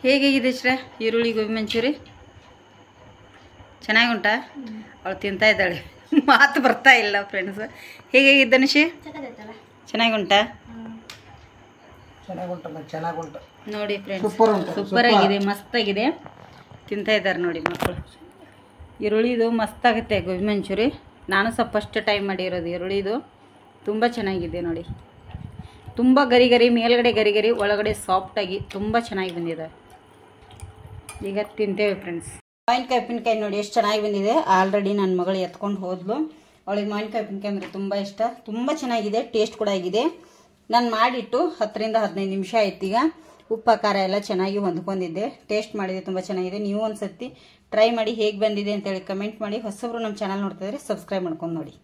ಹೇಗಿದೆ ಶ್ರೇ ಈರುಳ್ಳಿ ಗೋಬಿ ಮಂಚೂರಿ ಚೆನ್ನಾಗಿ ಉಂಟಾ ಅವಳು ತಿಂತಾ ಇದ್ದಾಳೆ ಮಾತು ಬರ್ತಾ ಇಲ್ಲ ಫ್ರೆಂಡ್ಸ್ ಹೇಗಾಗಿದೆ ಧನುಷಿ ಚೆನ್ನಾಗಿ ಉಂಟಾ ಚೆನ್ನಾಗುಂಟಮ್ಮ ಚೆನ್ನಾಗುಂಟು ನೋಡಿ ಫ್ರೆಂಡ್ಸ್ ಸೂಪರ್ ಉಂಟು ಸೂಪರ್ ಆಗಿದೆ ಮಸ್ತ್ ಆಗಿದೆ ತಿಂತಾ ಇದ್ದಾರೆ ನೋಡಿ ಮಕ್ಕಳು ಈರುಳ್ಳಿದು ಮಸ್ತ್ ಆಗುತ್ತೆ ಗೋಬಿ ಮಂಚೂರಿ ನಾನು ಸಹ ಫಸ್ಟ್ ಟೈಮ್ ಮಾಡಿರೋದು ಈರುಳ್ಳಿದು ತುಂಬ ಚೆನ್ನಾಗಿದೆ ನೋಡಿ ತುಂಬ ಗರಿ ಗರಿ ಮೇಲ್ಗಡೆ ಗರಿ ಗರಿ ಒಳಗಡೆ ಸಾಫ್ಟಾಗಿ ತುಂಬ ಚೆನ್ನಾಗಿ ಬಂದಿದೆ ಈಗ ತಿಂತೇವೆ ಫ್ರೆಂಡ್ಸ್ ಮಾವಿನಕಾಯಿ ಉಪ್ಪಿನಕಾಯಿ ನೋಡಿ ಎಷ್ಟು ಚೆನ್ನಾಗಿ ಬಂದಿದೆ ಆಲ್ರೆಡಿ ನನ್ನ ಮಗಳು ಎತ್ಕೊಂಡು ಹೋದ್ಲು ಅವಳಿಗೆ ಮಾವಿನಕಾಯಿ ಉಪ್ಪಿನಕಾಯಿ ಅಂದರೆ ತುಂಬ ಇಷ್ಟ ತುಂಬ ಚೆನ್ನಾಗಿದೆ ಟೇಸ್ಟ್ ಕೂಡ ಆಗಿದೆ ನಾನು ಮಾಡಿಟ್ಟು ಹತ್ತರಿಂದ ಹದಿನೈದು ನಿಮಿಷ ಆಯ್ತು ಈಗ ಉಪ್ಪು ಖಾರ ಎಲ್ಲ ಚೆನ್ನಾಗಿ ಹೊಂದ್ಕೊಂಡಿದ್ದೆ ಟೇಸ್ಟ್ ಮಾಡಿದೆ ತುಂಬ ಚೆನ್ನಾಗಿದೆ ನೀವು ಒಂದು ಸತಿ ಟ್ರೈ ಮಾಡಿ ಹೇಗೆ ಬಂದಿದೆ ಅಂತೇಳಿ ಕಮೆಂಟ್ ಮಾಡಿ ಹೊಸಬ್ರು ನಮ್ಮ ಚಾನಲ್ ನೋಡ್ತಾ ಇದ್ರೆ ಸಬ್ಸ್ಕ್ರೈಬ್ ಮಾಡ್ಕೊಂಡು ನೋಡಿ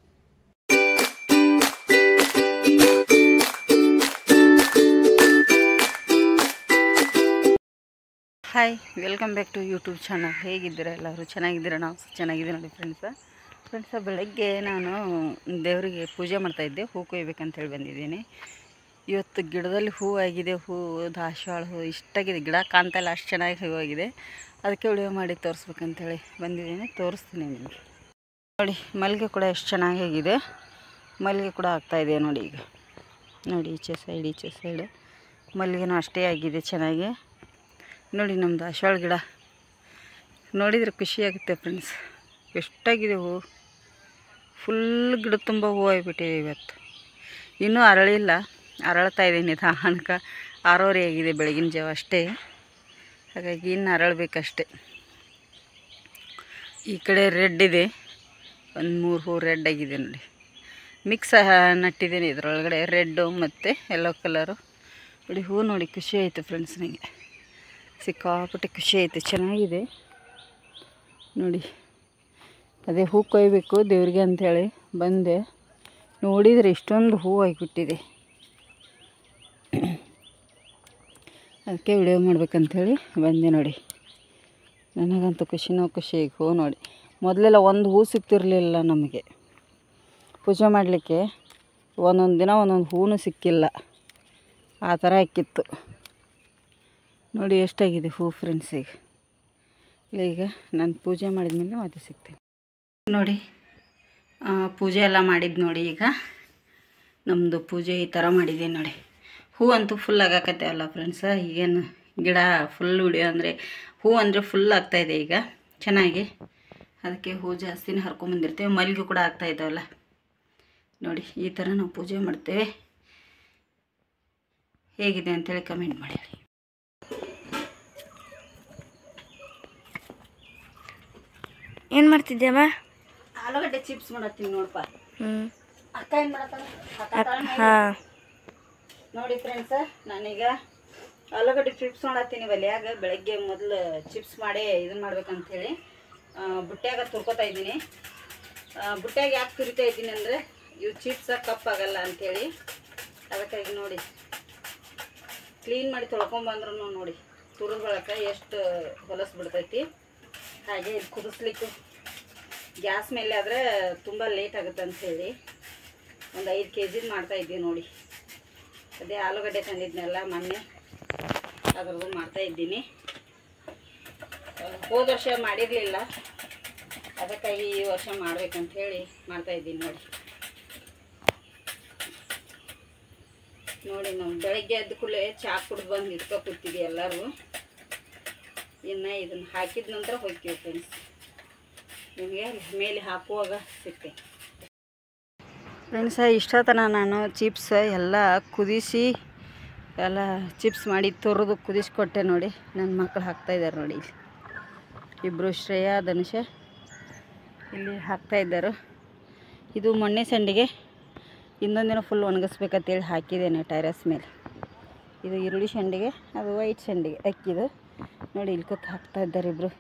hi welcome back to YouTube channel ಹೇಗಿದ್ದೀರಾ ಎಲ್ಲರೂ ಚೆನ್ನಾಗಿದ್ದೀರಾ ನಾವು ಸಹ ಚೆನ್ನಾಗಿದ್ದೀವಿ ನೋಡಿ ಫ್ರೆಂಡ್ಸ ಫ್ರೆಂಡ್ಸ ಬೆಳಗ್ಗೆ ನಾನು ದೇವರಿಗೆ ಪೂಜೆ ಮಾಡ್ತಾಯಿದ್ದೆ ಹೂ ಕೊಯ್ಬೇಕಂತ ಹೇಳಿ ಬಂದಿದ್ದೀನಿ ಇವತ್ತು ಗಿಡದಲ್ಲಿ ಹೂ ಆಗಿದೆ ಹೂ ದಾಸವಾಳ ಹೂ ಇಷ್ಟಾಗಿದೆ ಗಿಡ ಕಾಣ್ತಾ ಇಲ್ಲ ಅಷ್ಟು ಚೆನ್ನಾಗಿ ಹೂ ಆಗಿದೆ ಅದಕ್ಕೆ ವಿಡಿಯೋ ಮಾಡಿ ತೋರಿಸ್ಬೇಕಂತೇಳಿ ಬಂದಿದ್ದೀನಿ ತೋರಿಸ್ತೀನಿ ನಿಮಗೆ ನೋಡಿ ಮಲ್ಲಿಗೆ ಕೂಡ ಎಷ್ಟು ಚೆನ್ನಾಗಿದೆ ಮಲ್ಲಿಗೆ ಕೂಡ ಆಗ್ತಾಯಿದೆ ನೋಡಿ ಈಗ ನೋಡಿ ಈಚೆ ಸೈಡ್ ಈಚೆ ಸೈಡ್ ಮಲ್ಲಿಗೆನೂ ಅಷ್ಟೇ ಆಗಿದೆ ಚೆನ್ನಾಗಿ ನೋಡಿ ನಮ್ಮದು ಅಶ್ವಾಳ ಗಿಡ ನೋಡಿದರೆ ಖುಷಿಯಾಗುತ್ತೆ ಫ್ರೆಂಡ್ಸ್ ಎಷ್ಟಾಗಿದೆ ಹೂವು ಫುಲ್ ಗಿಡ ತುಂಬ ಹೂವು ಆಗಿಬಿಟ್ಟಿದೆ ಇವತ್ತು ಇನ್ನೂ ಅರಳಿಲ್ಲ ಅರಳ್ತಾ ಇದೆ ನಿಧಾನಕ್ಕೆ ಆರೂವರೆ ಆಗಿದೆ ಬೆಳಗಿನ ಜಾವ ಅಷ್ಟೇ ಹಾಗಾಗಿ ಇನ್ನು ಅರಳಬೇಕಷ್ಟೆ ಈ ಕಡೆ ರೆಡ್ ಇದೆ ಒಂದು ಮೂರು ಹೂ ರೆಡ್ ಆಗಿದೆ ನೋಡಿ ಮಿಕ್ಸ್ ನಟ್ಟಿದ್ದೇನೆ ಇದರೊಳಗಡೆ ರೆಡ್ಡು ಮತ್ತು ಯೆಲ್ಲೋ ಕಲರು ನೋಡಿ ಹೂ ನೋಡಿ ಖುಷಿ ಆಯಿತು ಫ್ರೆಂಡ್ಸ್ ನನಗೆ ಸಿಕ್ಕಾಪಟ್ಟೆ ಖುಷಿ ಆಯಿತು ಚೆನ್ನಾಗಿದೆ ನೋಡಿ ಅದೇ ಹೂ ಕೊಯ್ಬೇಕು ದೇವ್ರಿಗೆ ಅಂಥೇಳಿ ಬಂದೆ ನೋಡಿದರೆ ಇಷ್ಟೊಂದು ಹೂ ಆಗಿಬಿಟ್ಟಿದೆ ಅದಕ್ಕೆ ವಿಡಿಯೋ ಮಾಡ್ಬೇಕಂಥೇಳಿ ಬಂದೆ ನೋಡಿ ನನಗಂತೂ ಖುಷಿನೋ ಖುಷಿ ಈಗ ಹೂ ನೋಡಿ ಮೊದಲೆಲ್ಲ ಒಂದು ಹೂ ಸಿಗ್ತಿರಲಿಲ್ಲ ನಮಗೆ ಪೂಜೆ ಮಾಡಲಿಕ್ಕೆ ಒಂದೊಂದು ದಿನ ಒಂದೊಂದು ಹೂವು ಸಿಕ್ಕಿಲ್ಲ ಆ ಥರ ಆಕ್ಕಿತ್ತು ನೋಡಿ ಎಷ್ಟಾಗಿದೆ ಹೂ ಫ್ರೆಂಡ್ಸ್ ಈಗ ಇಲ್ಲ ಈಗ ನಾನು ಪೂಜೆ ಮಾಡಿದ್ಮೇಲೆ ಮತ್ತೆ ಸಿಗ್ತೀನಿ ನೋಡಿ ಆ, ಪೂಜೆ ಎಲ್ಲ ಮಾಡಿದ್ದು ನೋಡಿ ಈಗ ನಮ್ಮದು ಪೂಜೆ ಈ ಥರ ಮಾಡಿದ್ದೀನಿ ನೋಡಿ ಹೂ ಅಂತೂ ಫುಲ್ ಆಗಾಕತ್ತೆ ಅಲ್ಲ ಫ್ರೆಂಡ್ಸ ಈಗೇನು ಗಿಡ ಫುಲ್ ವಿಡಿಯೋ ಅಂದರೆ ಹೂ ಅಂದರೆ ಫುಲ್ ಆಗ್ತಾಯಿದೆ ಈಗ ಚೆನ್ನಾಗಿ ಅದಕ್ಕೆ ಹೂ ಜಾಸ್ತಿನೇ ಹರ್ಕೊಂಬಂದಿರ್ತೇವೆ ಮಲ್ಲಿಗೆ ಕೂಡ ಆಗ್ತಾ ಇದ್ದಾವಲ್ಲ ನೋಡಿ ಈ ಥರ ನಾವು ಪೂಜೆ ಮಾಡ್ತೇವೆ ಹೇಗಿದೆ ಅಂತೇಳಿ ಕಮೆಂಟ್ ಮಾಡಿ ಏನು ಮಾಡ್ತಿದ್ಯಮ್ಮ ಆಲೂಗಡ್ಡೆ ಚಿಪ್ಸ್ ಮಾಡತ್ತೀನಿ ನೋಡಪ್ಪ ಹ್ಞೂ ಅಕ್ಕ ಏನು ಮಾಡತ್ತಾಳ ಹಾಂ ನೋಡಿ ಫ್ರೆಂಡ್ಸ ನಾನೀಗ ಆಲೂಗಡ್ಡೆ ಚಿಪ್ಸ್ ಮಾಡತ್ತೀನಿ ಒಲ್ಯಾಗ ಬೆಳಗ್ಗೆ ಮೊದಲು ಚಿಪ್ಸ್ ಮಾಡಿ ಇದನ್ನ ಮಾಡ್ಬೇಕಂತೇಳಿ ಬುಟ್ಟ್ಯಾಗ ತುರ್ಕೋತಾ ಇದ್ದೀನಿ ಬುಟ್ಟ್ಯಾಗ ಯಾಕೆ ತುರಿತಾ ಇದ್ದೀನಿ ಅಂದರೆ ಇವು ಚಿಪ್ಸ ಕಪ್ಪಾಗಲ್ಲ ಅಂಥೇಳಿ ಅದಕ್ಕಾಗಿ ನೋಡಿ ಕ್ಲೀನ್ ಮಾಡಿ ತೊಳ್ಕೊಂಬಂದ್ರೂ ನೋಡಿ ತುರಿದ ಬಳಕ ಎಷ್ಟು ಹೊಲಸು ಬಿಡ್ತೈತಿ ಹಾಗೆ ಇದು ಕುದಿಸ್ಲಿಕ್ಕೆ ಗ್ಯಾಸ್ ಮೇಲೆ ಆದರೆ ತುಂಬ ಲೇಟ್ ಆಗುತ್ತೆ ಅಂಥೇಳಿ ಒಂದು ಐದು ಕೆ ಜಿದು ಮಾಡ್ತಾಯಿದ್ದೀವಿ ನೋಡಿ ಅದೇ ಆಲೂಗಡ್ಡೆ ತಂದಿದ್ನೆಲ್ಲ ಮೊನ್ನೆ ಅದ್ರದ್ದು ಮಾಡ್ತಾ ಇದ್ದೀನಿ ಆ, ಹೋದ ವರ್ಷ ಮಾಡಿರಲಿಲ್ಲ ಅದಕ್ಕಾಗಿ ಈ ವರ್ಷ ಮಾಡ್ಬೇಕಂತ ಹೇಳಿ ಮಾಡ್ತಾ ಇದ್ದೀನಿ ನೋಡಿ ನೋಡಿ ನಾವು ಬೆಳಗ್ಗೆ ಎದ್ದ ಕೂಡಲೇ ಚಹಾ ಕುಡ್ದು ಬಂದು ಇಟ್ಕೊ ಕೂತೀವಿ ಎಲ್ಲರೂ ಇನ್ನು ಇದನ್ನು ಹಾಕಿದ ನಂತರ ಹೋಗ್ತೀವಿ ಫ್ರೆಂಡ್ಸ್ ನಿಮಗೆ ಮೇಲೆ ಹಾಕುವಾಗ ಸಿಗ್ತೇನೆ ಫ್ರೆಂಡ್ಸ ಇಷ್ಟೊತ್ತನ ನಾನು ಚಿಪ್ಸ್ ಎಲ್ಲ ಕುದಿಸಿ ಎಲ್ಲ ಚಿಪ್ಸ್ ಮಾಡಿ ತುರಿದು ಕುದಿಸ್ಕೊಟ್ಟೆ ನೋಡಿ ನನ್ನ ಮಕ್ಕಳು ಹಾಕ್ತಾಯಿದ್ದಾರೆ ನೋಡಿ ಇಲ್ಲಿ ಇಬ್ಬರು ಶ್ರೇಯಾ ಧನುಷ ಇಲ್ಲಿ ಹಾಕ್ತಾಯಿದ್ದರು ಇದು ಮೊನ್ನೆ ಸಂಡಿಗೆ ಇನ್ನೊಂದಿನ ಫುಲ್ ಒಣಗಿಸ್ಬೇಕಂತೇಳಿ ಹಾಕಿದ್ದೇನೆ ಟೈರಸ್ ಮೇಲೆ ಇದು ಈರುಳ್ಳಿ ಸಂಡಿಗೆ ಅದು ವೈಟ್ ಸಂಡಿಗೆ ಅಕ್ಕಿದು ನೋಡಿ ಇಲ್ಲಿ ಕೂತ್ ಹಾಕ್ತಾ ಇದ್ದಾರೆ ಇಬ್ಬರು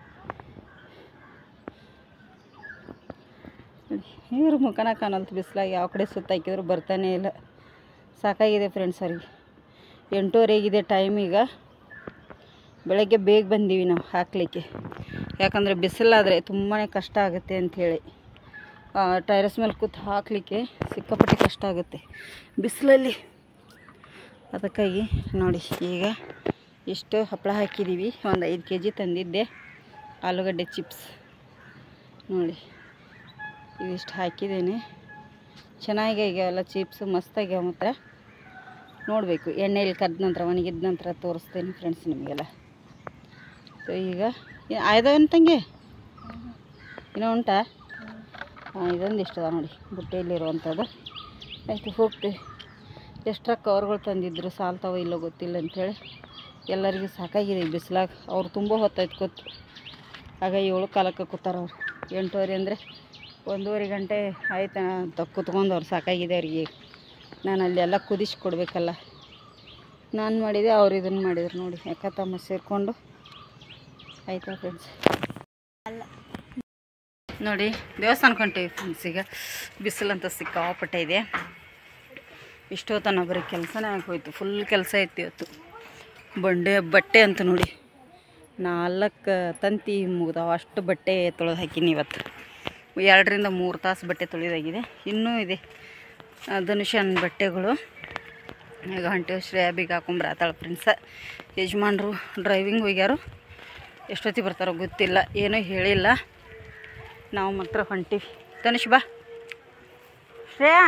ಇವ್ರ ಮುಖನ ಕಾಣಲ್ತು ಬಿಸಿಲಾಗಿ ಯಾವ ಕಡೆ ಸುತ್ತ ಹಾಕಿದ್ರು ಬರ್ತಾನೆ ಇಲ್ಲ ಸಾಕಾಗಿದೆ ಫ್ರೆಂಡ್ಸ್ ಅವ್ರಿಗೆ ಎಂಟೂವರೆಗಿದೆ ಟೈಮ್ ಈಗ ಬೆಳಗ್ಗೆ ಬೇಗ ಬಂದೀವಿ ನಾವು ಹಾಕಲಿಕ್ಕೆ ಯಾಕಂದರೆ ಬಿಸಿಲಾದರೆ ತುಂಬಾ ಕಷ್ಟ ಆಗುತ್ತೆ ಅಂಥೇಳಿ ಟೈರಸ್ ಮೇಲೆ ಕೂತು ಹಾಕಲಿಕ್ಕೆ ಸಿಕ್ಕಾಪಟ್ಟೆ ಕಷ್ಟ ಆಗುತ್ತೆ ಬಿಸಿಲಲ್ಲಿ ಅದಕ್ಕಾಗಿ ನೋಡಿ ಈಗ ಇಷ್ಟು ಹಪ್ಪಳ ಹಾಕಿದ್ದೀವಿ ಒಂದು ಐದು ಕೆ ಜಿ ತಂದಿದ್ದೆ ಆಲೂಗಡ್ಡೆ ಚಿಪ್ಸ್ ನೋಡಿ ಇವಿಷ್ಟು ಹಾಕಿದ್ದೇನೆ ಚೆನ್ನಾಗಿ ಆಗ್ಯಾವಲ್ಲ ಚಿಪ್ಸ್ ಮಸ್ತಾಗ್ಯಾವ ಮತ್ತು ನೋಡಬೇಕು ಎಣ್ಣೆಯಲ್ಲಿ ಕದ್ದ ನಂತರ ಒಣಗಿದ ನಂತರ ತೋರಿಸ್ತೇನೆ ಫ್ರೆಂಡ್ಸ್ ನಿಮಗೆಲ್ಲ ಸೊ ಈಗ ಆಯ್ದವನ್ ತಂಗೆ ಇನ್ನೂ ಉಂಟಾ ಹಾಂ ಇದೊಂದು ಇಷ್ಟ ಅದ ನೋಡಿ ಬುಟ್ಟೆಯಲ್ಲಿರುವಂಥದ್ದು ಆಯಿತು ಹೋಗ್ತೀವಿ ಎಷ್ಟರ ಕವರ್ಗಳು ತಂದಿದ್ರು ಸಾಲ್ತಾವೋ ಇಲ್ಲೋ ಗೊತ್ತಿಲ್ಲ ಅಂಥೇಳಿ ಎಲ್ಲರಿಗೂ ಸಾಕಾಗಿದೆ ಈ ಬಿಸಿಲಾಗ ಅವ್ರು ತುಂಬ ಹೊತ್ತಾಯ್ತು ಕೂತು ಆಗ ಏಳು ಕಾಲಕ್ಕೆ ಕೂತಾರ ಅವ್ರು ಎಂಟೂವರೆ ಅಂದರೆ ಒಂದೂವರೆ ಗಂಟೆ ಆಯ್ತು ಅಂತ ಕುತ್ಕೊಂಡು ಅವ್ರು ಸಾಕಾಗಿದೆ ಅವ್ರಿಗೆ ನಾನು ಅಲ್ಲಿ ಎಲ್ಲ ಕುದಿಸಿ ಕೊಡಬೇಕಲ್ಲ ನಾನು ಮಾಡಿದೆ ಅವ್ರು ಇದನ್ನು ಮಾಡಿದ್ರು ನೋಡಿ ಯಾಕ ತಮ್ಮ ಸೇರಿಕೊಂಡು ಆಯ್ತಾ ಫ್ರೆಂಡ್ಸ್ ನೋಡಿ ದೇವಸ್ಥಾನಕ್ಕೆ ಹೊಂಟೀವಿ ಫ್ರೆಂಡ್ಸ್ ಈಗ ಬಿಸಿಲಂತ ಸಿಕ್ಕಾಪಟ್ಟೆ ಇದೆ ಇಷ್ಟೊತ್ತನ ಬರೀ ಕೆಲಸನೇ ಆಗೋಯ್ತು ಫುಲ್ ಕೆಲಸ ಇತ್ತು ಇವತ್ತು ಬಂಡೆ ಬಟ್ಟೆ ಅಂತ ನೋಡಿ ನಾಲ್ಕು ತಂತಿ ಮುಗ್ದಾವ ಅಷ್ಟು ಬಟ್ಟೆ ತೊಳೆದು ಹಾಕೀನಿ ಇವತ್ತು ಎರಡರಿಂದ ಮೂರು ತಾಸು ಬಟ್ಟೆ ತೊಳೆದಾಗಿದೆ ಇನ್ನೂ ಇದೆ ಆ, ಧನುಷನ್ ಬಟ್ಟೆಗಳು ಈಗ ಹೊಂಟೇವು ಶ್ರೇಯ ಬೀಗ ಹಾಕೊಂಬ್ರ ಆತಾಳ ಫ್ರೆಂಡ್ಸ ಯಜಮಾನ್ರು ಡ್ರೈವಿಂಗ್ ಹೋಗ್ಯಾರು ಎಷ್ಟೊತ್ತಿಗೆ ಬರ್ತಾರೋ ಗೊತ್ತಿಲ್ಲ ಏನೂ ಹೇಳಿಲ್ಲ ನಾವು ಮಾತ್ರ ಹೊಂಟೀವಿ ಧನುಷ್ ಬಾ ಶ್ರೇಯಾ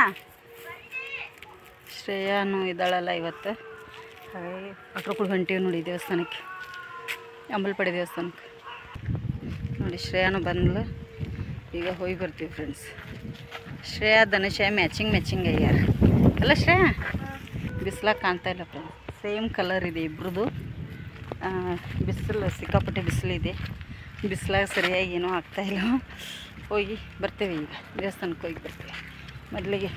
ಶ್ರೇಯಾನು ಇದ್ದಾಳಲ್ಲ ಇವತ್ತು ಹಾಗಾಗಿ ಅಟ್ರಕುಳು ಹೊಂಟೀವಿ ನೋಡಿ ದೇವಸ್ಥಾನಕ್ಕೆ ಅಂಬಲ್ಪಡೆ ದೇವಸ್ಥಾನಕ್ಕೆ ನೋಡಿ ಶ್ರೇಯಾನು ಬಂದ್ಲು ಈಗ ಹೋಗಿ ಬರ್ತೀವಿ friends Shreya Dhanusha matching matching ಅಯ್ಯಾರ ಅಲ್ಲ ಶ್ರೇಯಾ ಬಿಸಿಲಾಗ ಕಾಣ್ತಾ ಇಲ್ಲ ಫ್ರೆಂಡ್ಸ್ ಸೇಮ್ ಕಲರ್ ಇದೆ ಇಬ್ರದ್ದು ಬಿಸಿಲು ಸಿಕ್ಕಾಪಟ್ಟೆ ಬಿಸಿಲಿದೆ ಬಿಸಿಲಾಗ ಸರಿಯಾಗಿ ಏನೂ ಆಗ್ತಾಯಿಲ್ಲ ಹೋಗಿ ಬರ್ತೇವೆ ಈಗ ದೇವಸ್ಥಾನಕ್ಕೆ ಹೋಗಿ ಬರ್ತೇವೆ ಮೊದಲಿಗೆ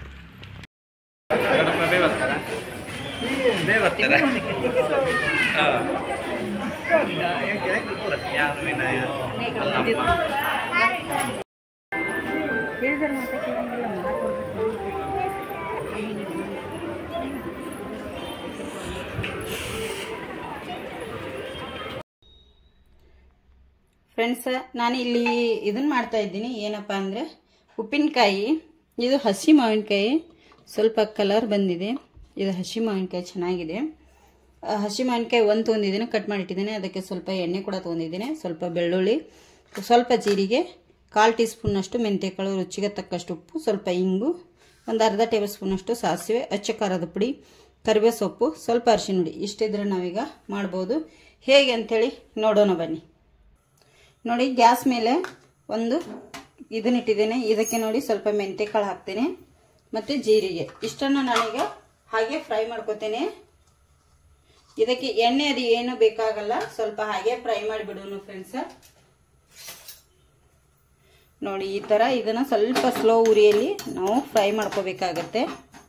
ಹೇಳಿದ್ರೆ ಮಾತಾ ಕೇಳಂಗಿಲ್ಲ ಫ್ರೆಂಡ್ಸ್ ನಾನು ಇಲ್ಲಿ ಇದನ್ನು ಮಾಡ್ತಾ ಇದ್ದೀನಿ ಏನಪ್ಪ ಅಂದರೆ ಉಪ್ಪಿನಕಾಯಿ ಇದು ಹಸಿ ಮಾವಿನಕಾಯಿ ಸ್ವಲ್ಪ ಕಲರ್ ಬಂದಿದೆ ಇದು ಹಸಿ ಮಾವಿನಕಾಯಿ ಚೆನ್ನಾಗಿದೆ ಆ, ಹಸಿ ಮಾವಿನಕಾಯಿ ಒಂದು ತೊಗೊಂಡಿದ್ದೀನಿ ಕಟ್ ಮಾಡಿಟ್ಟಿದ್ದೀನಿ ಅದಕ್ಕೆ ಸ್ವಲ್ಪ ಎಣ್ಣೆ ಕೂಡ ತೊಗೊಂಡಿದ್ದೀನಿ ಸ್ವಲ್ಪ ಬೆಳ್ಳುಳ್ಳಿ ಸ್ವಲ್ಪ ಜೀರಿಗೆ ಕಾಲು ಟೀ ಸ್ಪೂನಷ್ಟು ಮೆಂತ್ಯಕಾಳು ರುಚಿಗೆ ತಕ್ಕಷ್ಟು ಉಪ್ಪು ಸ್ವಲ್ಪ ಇಂಗು ಒಂದು ಅರ್ಧ ಟೇಬಲ್ ಸ್ಪೂನಷ್ಟು ಸಾಸಿವೆ ಅಚ್ಚ ಖಾರದ ಪುಡಿ ಕರಿಬೇವು ಸೊಪ್ಪು ಸ್ವಲ್ಪ ಅರಿಶಿನ ಹುಡಿ ಇಷ್ಟಿದ್ರೆ ನಾವೀಗ ಮಾಡ್ಬೋದು ಹೇಗೆ ಅಂಥೇಳಿ ನೋಡೋಣ ಬನ್ನಿ ನೋಡಿ ಗ್ಯಾಸ್ ಮೇಲೆ ಒಂದು ಇದನ್ನ ಇಟ್ಟಿದ್ದೇನೆ ಇದಕ್ಕೆ ನೋಡಿ ಸ್ವಲ್ಪ ಮೆಂತ್ಯಕಾಳು ಹಾಕ್ತೇನೆ ಮತ್ತು ಜೀರಿಗೆ ಇಷ್ಟನ್ನು ನಾನೀಗ ಹಾಗೆ ಫ್ರೈ ಮಾಡ್ಕೋತೇನೆ ಇದಕ್ಕೆ ಎಣ್ಣೆ ಅದು ಏನು ಬೇಕಾಗಲ್ಲ ಸ್ವಲ್ಪ ಹಾಗೆ ಫ್ರೈ ಮಾಡಿಬಿಡೋನು ಫ್ರೆಂಡ್ಸ್ ನೋಡಿ ಈ ಥರ ಇದನ್ನು ಸ್ವಲ್ಪ ಸ್ಲೋ ಉರಿಯಲ್ಲಿ ನಾವು ಫ್ರೈ ಮಾಡ್ಕೋಬೇಕಾಗತ್ತೆ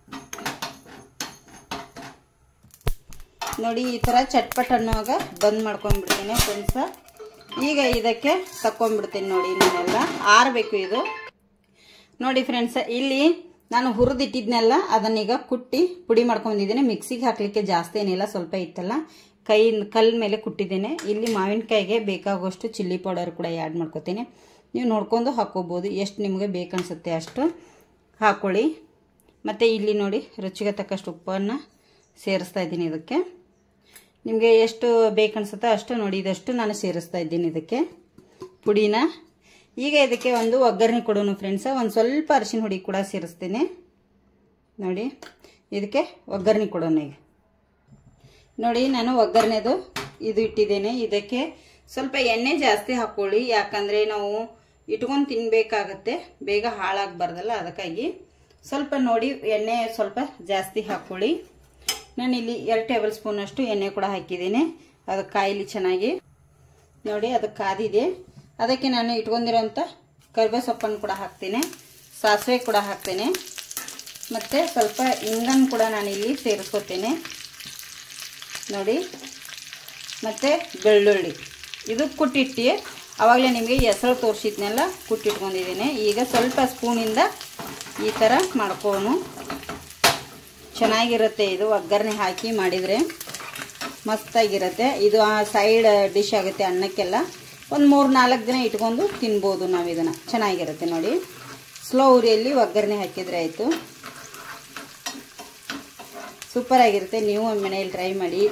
ನೋಡಿ ಈ ಥರ ಚಟ್ಪಟ್ ಅನ್ನುವಾಗ ಬಂದ್ ಮಾಡ್ಕೊಂಡ್ಬಿಡ್ತೇನೆ ಫ್ರೆಂಡ್ಸ ಈಗ ಇದಕ್ಕೆ ತಕ್ಕೊಂಡ್ಬಿಡ್ತೀನಿ ನೋಡಿ ನಾನೆಲ್ಲ ಆರಬೇಕು ಇದು ನೋಡಿ ಫ್ರೆಂಡ್ಸ್ ಇಲ್ಲಿ ನಾನು ಹುರಿದಿಟ್ಟಿದ್ನೆಲ್ಲ ಅದನ್ನೀಗ ಕುಟ್ಟಿ ಪುಡಿ ಮಾಡ್ಕೊಂಡಿದ್ದೇನೆ ಮಿಕ್ಸಿಗೆ ಹಾಕಲಿಕ್ಕೆ ಜಾಸ್ತಿ ಏನಿಲ್ಲ ಸ್ವಲ್ಪ ಇತ್ತಲ್ಲ ಕೈ ಕಲ್ ಮೇಲೆ ಕುಟ್ಟಿದ್ದೇನೆ ಇಲ್ಲಿ ಮಾವಿನಕಾಯಿಗೆ ಬೇಕಾಗುವಷ್ಟು ಚಿಲ್ಲಿ ಪೌಡರ್ ಕೂಡ ಆ್ಯಡ್ ಮಾಡ್ಕೊತೀನಿ ನೀವು ನೋಡ್ಕೊಂಡು ಹಾಕ್ಕೋಬೋದು ಎಷ್ಟು ನಿಮಗೆ ಬೇಕನ್ಸುತ್ತೆ ಅಷ್ಟು ಹಾಕ್ಕೊಳ್ಳಿ ಮತ್ತು ಇಲ್ಲಿ ನೋಡಿ ರುಚಿಗೆ ತಕ್ಕಷ್ಟು ಉಪ್ಪನ್ನು ಸೇರಿಸ್ತಾ ಇದ್ದೀನಿ ಇದಕ್ಕೆ ನಿಮಗೆ ಎಷ್ಟು ಬೇಕನ್ಸುತ್ತೆ ಅಷ್ಟು ನೋಡಿ ಇದಷ್ಟು ನಾನು ಸೇರಿಸ್ತಾ ಇದ್ದೀನಿ ಇದಕ್ಕೆ ಪುಡಿನ ಈಗ ಇದಕ್ಕೆ ಒಂದು ಒಗ್ಗರಣೆ ಕೊಡೋಣ ಫ್ರೆಂಡ್ಸ ಒಂದು ಸ್ವಲ್ಪ ಅರಿಶಿನ ಹುಡಿ ಕೂಡ ಸೇರಿಸ್ತೀನಿ ನೋಡಿ ಇದಕ್ಕೆ ಒಗ್ಗರಣೆ ಕೊಡೋಣ ಈಗ ನೋಡಿ ನಾನು ಒಗ್ಗರಣೆದು ಇದು ಇಟ್ಟಿದ್ದೇನೆ ಇದಕ್ಕೆ ಸ್ವಲ್ಪ ಎಣ್ಣೆ ಜಾಸ್ತಿ ಹಾಕ್ಕೊಳ್ಳಿ ಯಾಕಂದರೆ ನಾವು ಇಟ್ಕೊಂಡು ತಿನ್ನಬೇಕಾಗತ್ತೆ ಬೇಗ ಹಾಳಾಗಬಾರ್ದಲ್ಲ ಅದಕ್ಕಾಗಿ ಸ್ವಲ್ಪ ನೋಡಿ ಎಣ್ಣೆ ಸ್ವಲ್ಪ ಜಾಸ್ತಿ ಹಾಕ್ಕೊಳ್ಳಿ ನಾನಿಲ್ಲಿ ಎರಡು ಟೇಬಲ್ ಸ್ಪೂನಷ್ಟು ಎಣ್ಣೆ ಕೂಡ ಹಾಕಿದ್ದೀನಿ ಅದು ಕಾಯಿಲಿ ಚೆನ್ನಾಗಿ ನೋಡಿ ಅದು ಕಾದಿದೆ ಅದಕ್ಕೆ ನಾನು ಇಟ್ಕೊಂಡಿರೋಂಥ ಕರಿಬೇವು ಸೊಪ್ಪನ್ನು ಕೂಡ ಹಾಕ್ತೀನಿ ಸಾಸಿವೆ ಕೂಡ ಹಾಕ್ತೇನೆ ಮತ್ತು ಸ್ವಲ್ಪ ಇಂಗನ್ನು ಕೂಡ ನಾನಿಲ್ಲಿ ಸೇರಿಸ್ಕೊತೇನೆ ನೋಡಿ ಮತ್ತು ಬೆಳ್ಳುಳ್ಳಿ ಇದು ಕುಟ್ಟಿಟ್ಟು ಆವಾಗಲೇ ನಿಮಗೆ ಹೆಸರು ತೋರಿಸಿದ್ನೆಲ್ಲ ಕುಟ್ಟಿಟ್ಕೊಂಡಿದ್ದೀನಿ ಈಗ ಸ್ವಲ್ಪ ಸ್ಪೂನಿಂದ ಈ ಥರ ಮಾಡ್ಕೋನು ಚೆನ್ನಾಗಿರುತ್ತೆ ಇದು ಒಗ್ಗರಣೆ ಹಾಕಿ ಮಾಡಿದರೆ ಮಸ್ತಾಗಿರುತ್ತೆ ಇದು ಆ ಸೈಡ್ ಡಿಶ್ ಆಗುತ್ತೆ ಅನ್ನಕ್ಕೆಲ್ಲ ಒಂದು ಮೂರು ನಾಲ್ಕು ದಿನ ಇಟ್ಕೊಂಡು ತಿನ್ಬೋದು ನಾವು ಇದನ್ನು ಚೆನ್ನಾಗಿರುತ್ತೆ ನೋಡಿ ಸ್ಲೋ ಉರಿಯಲ್ಲಿ ಒಗ್ಗರಣೆ ಹಾಕಿದರೆ ಆಯಿತು ಸೂಪರ್ ಆಗಿರುತ್ತೆ ನೀವು ಒಂದು ಮನೆಯಲ್ಲಿ ಟ್ರೈ ಮಾಡಿ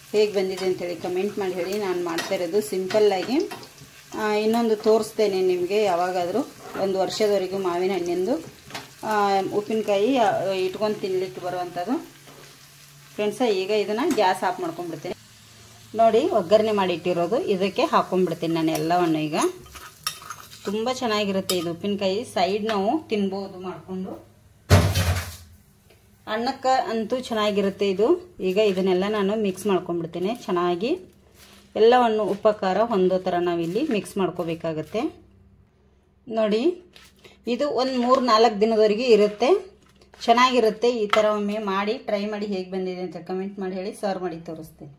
ಹೇಗೆ ಬಂದಿದೆ ಅಂತೇಳಿ ಕಮೆಂಟ್ ಮಾಡಿ ಹೇಳಿ ನಾನು ಮಾಡ್ತಾ ಇರೋದು ಸಿಂಪಲ್ಲಾಗಿ ಆ, ಇನ್ನೊಂದು ತೋರಿಸ್ತೇನೆ ನಿಮಗೆ ಯಾವಾಗಾದರೂ ಒಂದು ವರ್ಷದವರೆಗೂ ಮಾವಿನ ಹಣ್ಣಿಂದು ಆ, ಉಪ್ಪಿನಕಾಯಿ ಆ, ಇಟ್ಕೊಂಡು ತಿನ್ಲಿಕ್ಕೆ ಬರುವಂಥದ್ದು ಫ್ರೆಂಡ್ಸ ಈಗ ಇದನ್ನು ಗ್ಯಾಸ್ ಆಫ್ ಮಾಡ್ಕೊಂಡ್ಬಿಡ್ತೀನಿ ನೋಡಿ ಒಗ್ಗರಣೆ ಮಾಡಿಟ್ಟಿರೋದು ಇದಕ್ಕೆ ಹಾಕೊಂಡ್ಬಿಡ್ತೀನಿ ನಾನು ಎಲ್ಲವನ್ನು ಈಗ ತುಂಬ ಚೆನ್ನಾಗಿರುತ್ತೆ ಇದು ಉಪ್ಪಿನಕಾಯಿ ಸೈಡ್ ನಾವು ತಿನ್ಬೋದು ಮಾಡಿಕೊಂಡು ಅನ್ನಕ್ಕೆ ಅಂತೂ ಚೆನ್ನಾಗಿರುತ್ತೆ ಇದು ಈಗ ಇದನ್ನೆಲ್ಲ ನಾನು ಮಿಕ್ಸ್ ಮಾಡ್ಕೊಂಡ್ಬಿಡ್ತೇನೆ ಚೆನ್ನಾಗಿ ಎಲ್ಲವನ್ನು ಉಪ್ಪು ಖಾರ ಹೊಂದೋ ಥರ ನಾವಿಲ್ಲಿ ಮಿಕ್ಸ್ ಮಾಡ್ಕೋಬೇಕಾಗತ್ತೆ ನೋಡಿ ಇದು ಒಂದು ಮೂರು ನಾಲ್ಕು ದಿನದವರೆಗೆ ಇರುತ್ತೆ ಚೆನ್ನಾಗಿರುತ್ತೆ ಈ ಥರ ಒಮ್ಮೆ ಮಾಡಿ ಟ್ರೈ ಮಾಡಿ ಹೇಗೆ ಬಂದಿದೆ ಅಂತ ಕಮೆಂಟ್ ಮಾಡಿ ಹೇಳಿ ಸರ್ವ್ ಮಾಡಿ ತೋರಿಸ್ತೇನೆ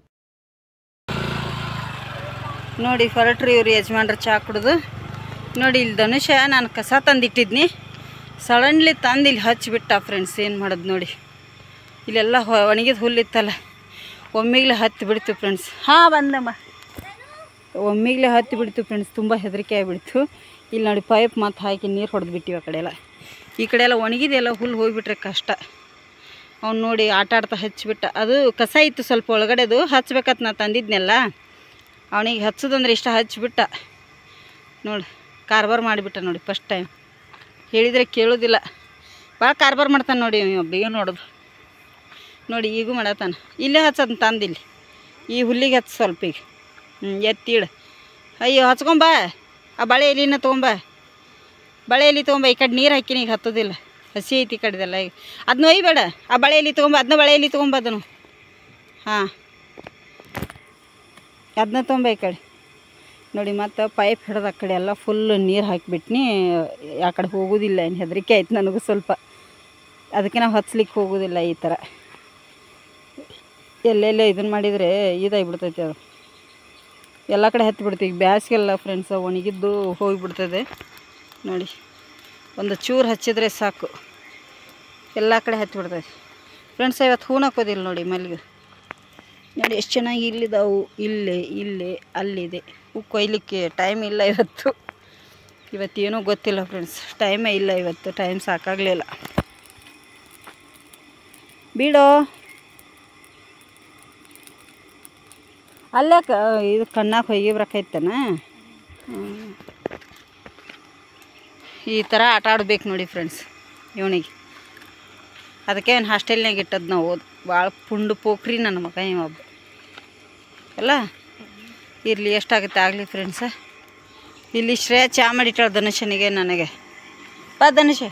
ನೋಡಿ ಹೊರಟ್ರಿ ಇವ್ರು ಯಜಮಾನ್ರ ಚಹಾ ಕುಡ್ದು ನೋಡಿ ಇಲ್ಲಿ ಧನುಷ ನಾನು ಕಸ ತಂದಿಟ್ಟಿದ್ನಿ ಸಡನ್ಲಿ ತಂದು ಇಲ್ಲಿ ಹಚ್ಚಿಬಿಟ್ಟ ಫ್ರೆಂಡ್ಸ್ ಏನು ಮಾಡೋದು ನೋಡಿ ಇಲ್ಲೆಲ್ಲ ಹೊ- ಒಣಗಿದ ಹುಲ್ಲಿತ್ತಲ್ಲ ಒಮ್ಮಿಗ್ಲೆ ಹತ್ತಿ ಬಿಡ್ತು ಫ್ರೆಂಡ್ಸ್ ಹಾಂ ಬಂದಮ್ಮ ಒಮ್ಮಿಗ್ಲೆ ಹತ್ತಿ ಬಿಡ್ತು ಫ್ರೆಂಡ್ಸ್ ತುಂಬ ಹೆದರಿಕೆ ಆಗಿಬಿಡ್ತು ಇಲ್ಲಿ ನೋಡಿ ಪೈಪ್ ಮತ್ತು ಹಾಕಿ ನೀರು ಹೊಡೆದು ಬಿಟ್ಟಿವಿ ಆ ಕಡೆ ಎಲ್ಲ ಈ ಕಡೆ ಎಲ್ಲ ಒಣಗಿದೆಲ್ಲ ಹುಲ್ಲು ಹೋಗಿಬಿಟ್ರೆ ಕಷ್ಟ ಅವ್ನು ನೋಡಿ ಆಟ ಆಡ್ತಾ ಹಚ್ಚಿಬಿಟ್ಟ ಅದು ಕಸ ಇತ್ತು ಸ್ವಲ್ಪ ಒಳಗಡೆದು ಹಚ್ಬೇಕತ್ ನಾ ತಂದಿದ್ನೆಲ್ಲ ಅವನಿಗೆ ಹಚ್ಚೋದಂದ್ರೆ ಇಷ್ಟ ಹಚ್ಚಿಬಿಟ್ಟ ನೋಡಿ ಕಾರ್ಬಾರ್ ಮಾಡಿಬಿಟ್ಟ ನೋಡಿ ಫಸ್ಟ್ ಟೈಮ್ ಹೇಳಿದರೆ ಕೇಳೋದಿಲ್ಲ ಭಾಳ ಕಾರ್ಬಾರ್ ಮಾಡ್ತಾನೆ ನೋಡಿ ಒಬ್ಬ ಏನು ನೋಡೋದು ನೋಡಿ ಈಗೂ ಮಾಡತ್ತಾನ ಇಲ್ಲೇ ಹಚ್ಚೋದು ತಂದಿಲ್ಲಿ ಈ ಹುಲ್ಲಿಗೆ ಹಚ್ಚ ಸ್ವಲ್ಪ ಈಗ ಹ್ಞೂ ಎತ್ತಿಡು ಅಯ್ಯೋ ಹಚ್ಕೊಂಬ ಆ ಬಳೆ ಎಲಿನ ತೊಗೊಂಬ ಬಳೆ ಎಲಿ ತೊಗೊಂಬ ಈ ಕಡೆ ನೀರು ಹಾಕಿನಿ ಈಗ ಹತ್ತೋದಿಲ್ಲ ಹಸಿ ಐತಿ ಈ ಕಡೆದೆಲ್ಲ ಈಗ ಅದನ್ನ ಒಯ್ಬೇಡ ಆ ಬಳೆ ಎಲಿ ತೊಗೊಂಬ ಅದನ್ನ ಬಳೆ ಎಲಿ ತೊಗೊಂಬ ಅದನ್ನು ಹಾಂ ಅದನ್ನ ತೊಗೊಂಬ ಈ ಕಡೆ ನೋಡಿ ಮತ್ತು ಪೈಪ್ ಹಿಡ್ದು ಆ ಕಡೆ ಎಲ್ಲ ಫುಲ್ ನೀರು ಹಾಕಿಬಿಟ್ನಿ ಆ ಕಡೆ ಹೋಗೋದಿಲ್ಲ ಏನು ಹೆದರಿಕೆ ಆಯ್ತು ನನಗೂ ಸ್ವಲ್ಪ ಅದಕ್ಕೆ ನಾವು ಹಚ್ಲಿಕ್ಕೆ ಹೋಗೋದಿಲ್ಲ ಈ ಥರ ಎಲ್ಲೆಲ್ಲೇ ಇದನ್ನು ಮಾಡಿದರೆ ಇದಾಗಿಬಿಡ್ತೈತೆ ಅದು ಎಲ್ಲ ಕಡೆ ಹತ್ತಿ ಬಿಡ್ತೀವಿ ಬ್ಯಾಸ್ಗೆಲ್ಲ ಫ್ರೆಂಡ್ಸ್ ಒಣಗಿದ್ದು ಹೋಗಿಬಿಡ್ತದೆ ನೋಡಿ ಒಂದು ಚೂರು ಹಚ್ಚಿದ್ರೆ ಸಾಕು ಎಲ್ಲ ಕಡೆ ಹತ್ತಿ ಬಿಡ್ತೈತೆ ಫ್ರೆಂಡ್ಸ್ ಇವತ್ತು ಹೂನು ಹಾಕೋದಿಲ್ಲ ನೋಡಿ ಮಲ್ಲಿಗೆ ನೋಡಿ ಎಷ್ಟು ಚೆನ್ನಾಗಿ ಇಲ್ಲಿದಾವು ಇಲ್ಲೇ ಇಲ್ಲೇ ಅಲ್ಲಿದೆ ಹೂ ಕೊಯ್ಲಿಕ್ಕೆ ಟೈಮ್ ಇಲ್ಲ ಇವತ್ತು ಇವತ್ತೇನೂ ಗೊತ್ತಿಲ್ಲ ಫ್ರೆಂಡ್ಸ್ ಟೈಮೇ ಇಲ್ಲ ಇವತ್ತು ಟೈಮ್ ಸಾಕಾಗಲಿಲ್ಲ ಬಿಡೋ ಅಲ್ಲೇ ಕ ಇದು ಕಣ್ಣಾಗ ಹೊಯ್ಗೆ ಬರಕೈತನ ಈ ಥರ ಆಟ ಆಡ್ಬೇಕು ನೋಡಿ ಫ್ರೆಂಡ್ಸ್ ಇವನಿಗೆ ಅದಕ್ಕೆ ಅವ್ನು ಹಾಸ್ಟೆಲ್ನಾಗ ಇಟ್ಟದ್ದು ನಾವು ಓದ್ ಭಾಳ ಪುಂಡು ಪೋಖ್ರಿ ನನ್ನ ಮಗ ಇವೊಬ್ಬ ಅಲ್ಲ ಇರಲಿ ಎಷ್ಟಾಗುತ್ತೆ ಆಗಲಿ ಫ್ರೆಂಡ್ಸ ಇಲ್ಲಿ ಶ್ರೇಯ ಚಾ ಮಾಡಿಟ್ಟಾಳ ಧನುಷನಿಗೆ ನನಗೆ ಬಾ ಧನುಷ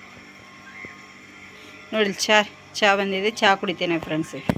ನೋಡಿ ಚಾ ಚಾ ಬಂದಿದೆ ಚಾ ಕುಡಿತೇನೆ ಫ್ರೆಂಡ್ಸಿಗೆ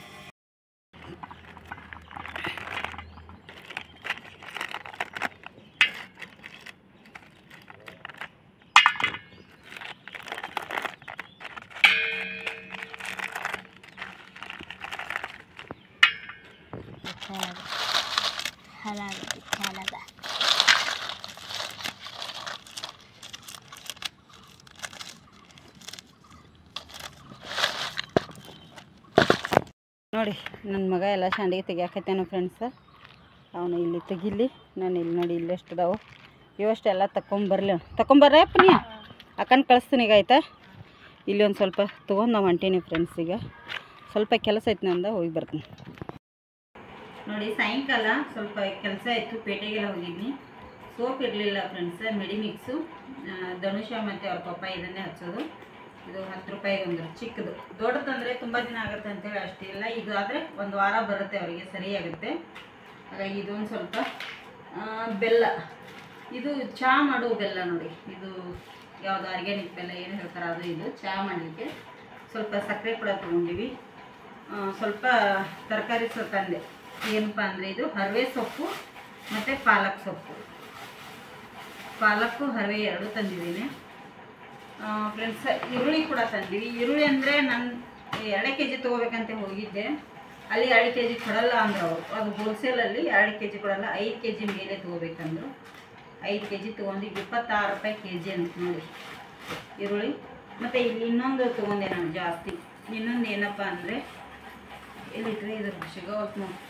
ನೋಡಿ ನನ್ನ ಮಗ ಎಲ್ಲ ಶಾಂಡಿಗೆ ತೆಗಿಯಾಕತ್ತೇನೋ ಫ್ರೆಂಡ್ಸ ಅವನು ಇಲ್ಲಿ ತೆಗಿಲಿ ನಾನು ಇಲ್ಲಿ ನೋಡಿ ಇಲ್ಲಿ ಎಷ್ಟು ಅದಾವು ಇವಷ್ಟೆಲ್ಲ ತಗೊಂಬರ್ಲಿ ತಗೊಂಬರ್ರಿ ಅಪ್ಪ ನೀ ಅಕ್ಕನ ಕಳಿಸ್ತೀನಿ ಈಗ ಆಯ್ತಾ ಇಲ್ಲಿ ಒಂದು ಸ್ವಲ್ಪ ತೊಗೊಂಡು ನಾವು ಹೊಂಟೀನಿ ಫ್ರೆಂಡ್ಸ್ ಈಗ ಸ್ವಲ್ಪ ಕೆಲಸ ಐತೆ ನಂದ ಹೋಗಿ ಬರ್ತೀನಿ ನೋಡಿ ಸಾಯಂಕಾಲ ಸ್ವಲ್ಪ ಕೆಲಸ ಇತ್ತು ಪೇಟೆಗೆಲ್ಲ ಹೋಗಿದ್ನಿ ಸೋಪ್ ಇರಲಿಲ್ಲ ಫ್ರೆಂಡ್ಸ್ ಮೆಡಿಮಿಕ್ಸು ಧನುಷ ಮತ್ತು ಅವ್ರ ಪಪ್ಪ ಇದನ್ನೇ ಹಚ್ಚೋದು ಇದು ಹತ್ತು ರೂಪಾಯಿಗೆ ಒಂದು ಚಿಕ್ಕದು ದೊಡ್ಡದಂದರೆ ತುಂಬ ದಿನ ಆಗುತ್ತೆ ಅಂತೇಳಿ ಅಷ್ಟಿಲ್ಲ ಇದು ಆದರೆ ಒಂದು ವಾರ ಬರುತ್ತೆ ಅವರಿಗೆ ಸರಿಯಾಗುತ್ತೆ ಹಾಗಾಗಿ ಇದೊಂದು ಸ್ವಲ್ಪ ಆ, ಬೆಲ್ಲ ಇದು ಚಹಾ ಮಾಡೋ ಬೆಲ್ಲ ನೋಡಿ ಇದು ಯಾವುದು ಆರ್ಗ್ಯಾನಿಕ್ ಬೆಲ್ಲ ಏನು ಹೇಳ್ತಾರೆ ಅದು ಇದು ಚಹಾ ಮಾಡಲಿಕ್ಕೆ ಸ್ವಲ್ಪ ಸಕ್ಕರೆ ಕೂಡ ತೊಗೊಂಡಿವಿ ಆ, ಸ್ವಲ್ಪ ತರಕಾರಿ ಸೊಪ್ಪು ತಂದೆ ಏನಪ್ಪ ಅಂದರೆ ಇದು ಹರವೆ ಸೊಪ್ಪು ಮತ್ತು ಪಾಲಕ್ ಸೊಪ್ಪು ಪಾಲಕ್ಕು ಹರವೆ ಎರಡು ತಂದಿದ್ದೀನಿ ಫ್ರೆಂಡ್ಸ್ ಈರುಳ್ಳಿ ಕೂಡ ತಂದೀವಿ ಈರುಳ್ಳಿ ಅಂದರೆ ನಾನು ಎರಡೇ ಕೆ ಜಿ ತೊಗೋಬೇಕಂತ ಹೋಗಿದ್ದೆ ಅಲ್ಲಿ ಎರಡು ಕೆ ಜಿ ಕೊಡಲ್ಲ ಅಂದ್ರು ಅವರು ಅದು ಹೋಲ್ಸೇಲಲ್ಲಿ ಎರಡು ಕೆ ಜಿ ಕೊಡಲ್ಲ ಐದು ಕೆ ಜಿ ಮೇಲೆ ತೊಗೋಬೇಕಂದ್ರು ಐದು ಕೆ ಜಿ ತೊಗೊಂಡು ಇಪ್ಪತ್ತಾರು ರೂಪಾಯಿ ಕೆ ಜಿ ಅಂತ ನೋಡಿ ಈರುಳ್ಳಿ ಮತ್ತು ಇಲ್ಲಿ ಇನ್ನೊಂದು ತೊಗೊಂಡೆ ನಾನು ಜಾಸ್ತಿ ಇನ್ನೊಂದು ಏನಪ್ಪ ಅಂದರೆ ಎಲ್ಲಿಟ್ರೆ ಇದು ಸಿಗೋವತ್ತು ನೋಡಿ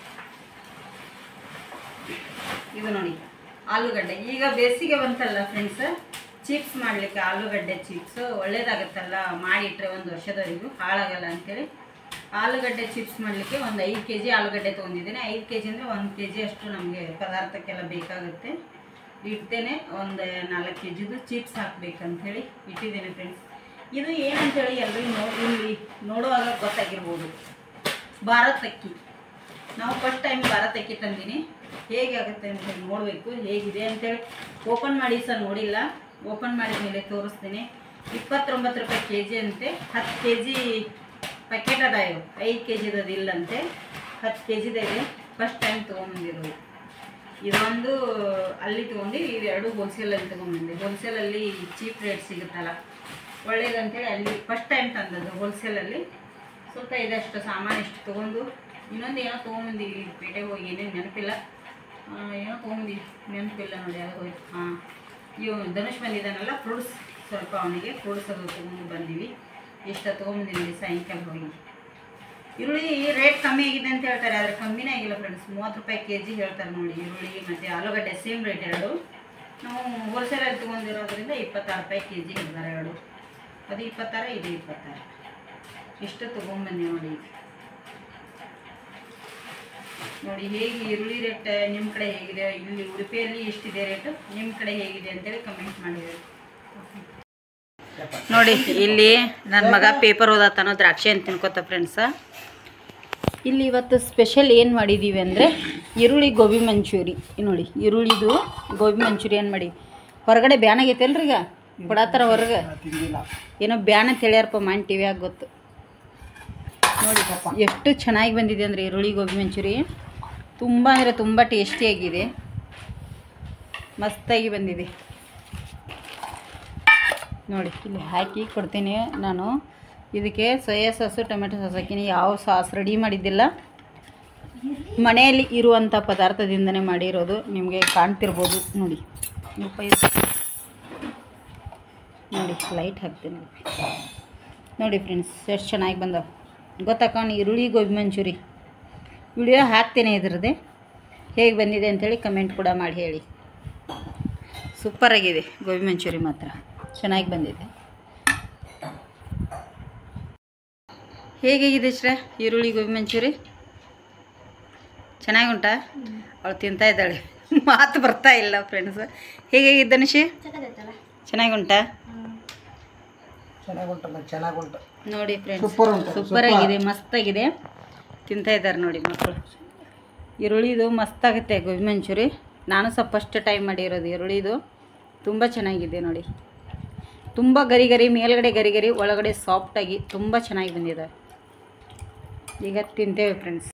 ಇದು ನೋಡಿ ಆಲೂಗಡ್ಡೆ ಈಗ ಬೇಸಿಗೆ ಬಂತಲ್ಲ ಫ್ರೆಂಡ್ಸ್ ಚಿಪ್ಸ್ ಮಾಡಲಿಕ್ಕೆ ಆಲೂಗಡ್ಡೆ ಚಿಪ್ಸ್ ಒಳ್ಳೇದಾಗುತ್ತಲ್ಲ ಮಾಡಿಟ್ರೆ ಒಂದು ವರ್ಷದವರೆಗೂ ಹಾಳಾಗಲ್ಲ ಅಂತೇಳಿ ಆಲೂಗಡ್ಡೆ ಚಿಪ್ಸ್ ಮಾಡಲಿಕ್ಕೆ ಒಂದು ಐದು ಕೆ ಜಿ ಆಲೂಗಡ್ಡೆ ತೊಗೊಂಡಿದ್ದೇನೆ ಐದು ಕೆ ಜಿ ಅಂದರೆ ಒಂದು ಕೆ ಜಿ ಅಷ್ಟು ನಮಗೆ ಪದಾರ್ಥಕ್ಕೆಲ್ಲ ಬೇಕಾಗುತ್ತೆ ಇಡ್ತೇನೆ ಒಂದು ನಾಲ್ಕು ಕೆ ಜಿದು ಚಿಪ್ಸ್ ಹಾಕ್ಬೇಕಂಥೇಳಿ ಇಟ್ಟಿದ್ದೇನೆ ಫ್ರೆಂಡ್ಸ್ ಇದು ಏನಂತೇಳಿ ಎಲ್ಲರಿಗೂ ನೋ ಇಲ್ಲಿ ನೋಡುವಾಗ ಗೊತ್ತಾಗಿರ್ಬೋದು ಭಾರತ್ ಅಕ್ಕಿ ನಾವು ಫಸ್ಟ್ ಟೈಮ್ ಭಾರತ್ ಅಕ್ಕಿ ತಂದೀನಿ ಹೇಗೆ ಆಗುತ್ತೆ ಅಂತ ಹೇಳಿ ನೋಡಬೇಕು ಹೇಗಿದೆ ಅಂತೇಳಿ ಓಪನ್ ಮಾಡಿ ಸಹ ನೋಡಿಲ್ಲ ಓಪನ್ ಮಾಡಿದ ಮೇಲೆ ತೋರಿಸ್ತೀನಿ ಇಪ್ಪತ್ತೊಂಬತ್ತು ರೂಪಾಯಿ ಕೆ ಜಿ ಅಂತೆ ಹತ್ತು ಕೆ ಜಿ ಪ್ಯಾಕೆಟ್ ಅದ ಇವು ಐದು ಕೆ ಜಿದು ಇಲ್ಲಂತೆ ಹತ್ತು ಕೆ ಜಿದ ಇದೆ ಫಸ್ಟ್ ಟೈಮ್ ತೊಗೊಂಬಂದಿರೋದು ಇದೊಂದು ಅಲ್ಲಿ ತೊಗೊಂಡು ಇವೆರಡು ಹೋಲ್ಸೇಲಲ್ಲಿ ತೊಗೊಂಬಂದೆ ಹೋಲ್ಸೇಲಲ್ಲಿ ಚೀಪ್ ರೇಟ್ ಸಿಗುತ್ತಲ್ಲ ಒಳ್ಳೇದಂತೇಳಿ ಅಲ್ಲಿ ಫಸ್ಟ್ ಟೈಮ್ ತಂದದ್ದು ಹೋಲ್ಸೇಲಲ್ಲಿ ಸ್ವಲ್ಪ ಇದಷ್ಟು ಸಾಮಾನು ಇಷ್ಟು ತೊಗೊಂಡು ಇನ್ನೊಂದು ಏನೋ ತೊಗೊಂಬಂದಿವಿ ಪೇಟೆಗೆ ಹೋಗಿ ಏನೇನು ನೆನಪಿಲ್ಲ ಆ, ಏನೋ ತೊಗೊಂಬಂದಿವಿ ನೆನಪಿಲ್ಲ ನೋಡಿ ಅದು ಹೋಯ್ತು ಹಾಂ ಇವು ಧನುಷ್ ಬಂದಿದ್ದಾನಲ್ಲ ಫ್ರೂಟ್ಸ್ ಸ್ವಲ್ಪ ಅವನಿಗೆ ಫ್ರೂಟ್ಸ್ ಅದು ತೊಗೊಂಡು ಬಂದೀವಿ ಇಷ್ಟ ತೊಗೊಂಬಂದಿದ್ದೀವಿ ಸಾಯಂಕಾಲ ಹೋಗಿ ಈರುಳ್ಳಿ ರೇಟ್ ಕಮ್ಮಿ ಆಗಿದೆ ಅಂತ ಹೇಳ್ತಾರೆ ಆದರೆ ಕಮ್ಮಿನೇ ಆಗಿಲ್ಲ ಫ್ರೆಂಡ್ಸ್ ಮೂವತ್ತು ರೂಪಾಯಿ ಕೆ ಜಿ ಹೇಳ್ತಾರೆ ನೋಡಿ ಈರುಳ್ಳಿ ಮತ್ತು ಆಲೂಗಡ್ಡೆ ಸೇಮ್ ರೇಟ್ ಎರಡು ನಾವು ಹೋಲ್ಸೇಲಲ್ಲಿ ತೊಗೊಂಡಿರೋದ್ರಿಂದ ಇಪ್ಪತ್ತಾರು ರೂಪಾಯಿ ಕೆ ಜಿ ಹೇಳ್ತಾರೆ ಎರಡು ಅದು ಇಪ್ಪತ್ತಾರು ಇದು ಇಪ್ಪತ್ತಾರು ಇಷ್ಟು ತೊಗೊಂಬಂದಿ ನೋಡಿ ಈಗ ನೋಡಿ ಹೇಗೆ ಈರುಳ್ಳಿ ರೇಟ್ ನಿಮ್ಮ ಕಡೆ ಹೇಗಿದೆ ಇಲ್ಲಿ ಉಡುಪಿಯಲ್ಲಿ ಎಷ್ಟಿದೆ ರೇಟು ನಿಮ್ಮ ಕಡೆ ಹೇಗಿದೆ ಅಂತೇಳಿ ಕಮೆಂಟ್ ಮಾಡಿದ್ದಾರೆ ನೋಡಿ ಇಲ್ಲಿ ನನ್ನ ಮಗ ಪೇಪರ್ ಓದತ್ತಾನೋ ದ್ರಾಕ್ಷಿ ಅಂತ ತಿನ್ಕೋತ ಫ್ರೆಂಡ್ಸ ಇಲ್ಲಿ ಇವತ್ತು ಸ್ಪೆಷಲ್ ಏನು ಮಾಡಿದ್ದೀವಿ ಅಂದರೆ ಈರುಳ್ಳಿ ಗೋಬಿ ಮಂಚೂರಿ ನೋಡಿ ಈರುಳ್ಳಿದು ಗೋಬಿ ಮಂಚೂರಿ ಏನು ಮಾಡಿ ಹೊರಗಡೆ ಬ್ಯಾನ್ ಆಗೈತೆ ಅಲ್ರಿ ಈಗ ಕೊಡತ್ತಾರ ಹೊರಗೆ ಏನೋ ಬ್ಯಾನ್ ಅಂತ ಹೇಳ್ಯಾರಪ್ಪ ಮಾಡಿ ಟಿ ವಿಯಾಗ ಗೊತ್ತು ನೋಡಿ ಎಷ್ಟು ಚೆನ್ನಾಗಿ ಬಂದಿದೆ ಅಂದರೆ ಈರುಳ್ಳಿ ಗೋಬಿ ಮಂಚೂರಿ ತುಂಬ ಅಂದರೆ ತುಂಬ ಟೇಸ್ಟಿಯಾಗಿದೆ ಮಸ್ತಾಗಿ ಬಂದಿದೆ ನೋಡಿ ಇಲ್ಲಿ ಹಾಕಿ ಕೊಡ್ತೀನಿ ನಾನು ಇದಕ್ಕೆ ಸೋಯಾ ಸಾಸು ಟೊಮೆಟೊ ಸಾಸ್ ಹಾಕಿನಿ ಯಾವ ಸಾಸ್ ರೆಡಿ ಮಾಡಿದ್ದಿಲ್ಲ ಮನೆಯಲ್ಲಿ ಇರುವಂಥ ಪದಾರ್ಥದಿಂದನೇ ಮಾಡಿರೋದು ನಿಮಗೆ ಕಾಣ್ತಿರ್ಬೋದು ನೋಡಿ ಉಪ್ಪ ಇದು. ನೋಡಿ ಲೈಟ್ ಹಾಕ್ತೀನಿ ನೋಡಿ ಫ್ರೆಂಡ್ಸ್ ಎಷ್ಟು ಚೆನ್ನಾಗಿ ಬಂದವ ಗೊತ್ತಾಕೊಂಡು ಈರುಳ್ಳಿ ಗೋಬಿ ಮಂಚೂರಿ ವಿಡಿಯೋ ಹಾಕ್ತೇನೆ ಇದ್ರದ್ದೇ ಹೇಗೆ ಬಂದಿದೆ ಅಂಥೇಳಿ ಕಮೆಂಟ್ ಕೂಡ ಮಾಡಿ ಹೇಳಿ ಸೂಪರಾಗಿದೆ ಗೋಬಿ ಮಂಚೂರಿ ಮಾತ್ರ ಚೆನ್ನಾಗಿ ಬಂದಿದೆ ಹೇಗಿದೆ ಶ್ರೇ ಈರುಳ್ಳಿ ಗೋಬಿ ಮಂಚೂರಿ ಚೆನ್ನಾಗಿ ಉಂಟಾ ಅವಳು ತಿಂತಾ ಇದ್ದಾಳೆ ಮಾತು ಬರ್ತಾ ಇಲ್ಲ ಫ್ರೆಂಡ್ಸ್ ಹೇಗಾಗಿದೆ ಧನುಷಿ ಚೆನ್ನಾಗಿ ಉಂಟಾ ಚೆನ್ನಾಗುಂಟಮ್ಮ ಚೆನ್ನಾಗುಂಟು ನೋಡಿ ಫ್ರೆಂಡ್ಸ್ Super ಉಂಟು, ಸೂಪರ್ ಆಗಿದೆ ಮಸ್ತ್ ಆಗಿದೆ ತಿಂತಾ ಇದ್ದಾರೆ ನೋಡಿ ಮಕ್ಕಳು ಈರುಳ್ಳಿದು ಮಸ್ತಾಗುತ್ತೆ ಗೋಬಿ ಮಂಚೂರಿ ನಾನು ಸಹ ಫಸ್ಟ್ ಟೈಮ್ ಮಾಡಿರೋದು ಈರುಳ್ಳಿದು ತುಂಬ ಚೆನ್ನಾಗಿದೆ ನೋಡಿ ತುಂಬ ಗರಿ ಗರಿ ಮೇಲ್ಗಡೆ ಗರಿ ಗರಿ ಒಳಗಡೆ ಸಾಫ್ಟಾಗಿ ತುಂಬ ಚೆನ್ನಾಗಿ ಬಂದಿದೆ ಈಗ ತಿಂತೇವೆ ಫ್ರೆಂಡ್ಸ್